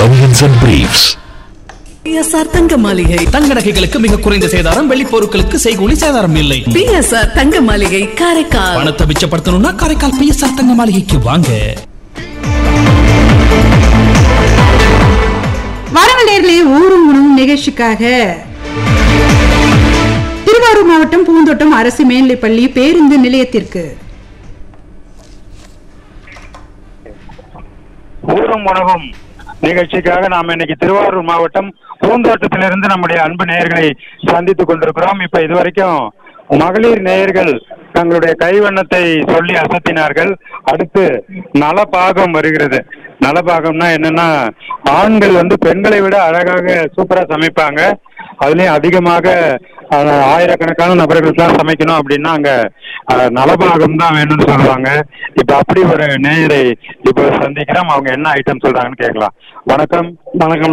Bunions and Briefs. PSR தங்க மாளிகை தங்க நகைகளுக்கு மிக குறைந்த சேதாரம் வெள்ளி பொருட்களுக்கு செய்கூலி சேதாரம் இல்லை பிஎஸ்ஆர் தங்க மாளிகை காரைக்கால் பணத்தை மிச்சப்படுத்தணும்னா காரைக்கால் பிஎஸ்ஆர் தங்க மாளிகைக்கு வாங்க வாருங்கள் நேர்களே ஊரும் உணவும் நிகழ்ச்சிக்காக திருவாரூர் மாவட்டம் பூந்தோட்டம் அரசு மேல்நிலைப்பள்ளி பேருந்து நிலையத்திற்கு ஊரும் உணவும் நிகழ்ச்சிக்காக நாம் இன்னைக்கு திருவாரூர் மாவட்டம் பூந்தோட்டத்திலிருந்து நம்முடைய அன்பு நேயர்களை சந்தித்துக் கொண்டிருக்கிறோம் இப்ப இதுவரைக்கும் மகளிர் நேயர்கள் தங்களுடைய கைவண்ணத்தை சொல்லி அசத்தினார்கள் அடுத்து நலபாகம் வருகிறது நலபாகம்னா என்னன்னா ஆண்கள் வந்து பெண்களை விட அழகாக சூப்பரா சமைப்பாங்க அதுலயும் அதிகமாக அஹ், ஆயிரக்கணக்கான நபர்களுக்கெல்லாம் சமைக்கணும் அப்படின்னா அங்க அஹ், நலபாகம் தான் வேணும்னு சொல்லுவாங்க இப்ப அப்படி ஒரு நேயரை இப்போ சந்திக்கிறோம் அவங்க என்ன ஐட்டம் சொல்றாங்கன்னு கேட்கலாம் வணக்கம் வணக்கம்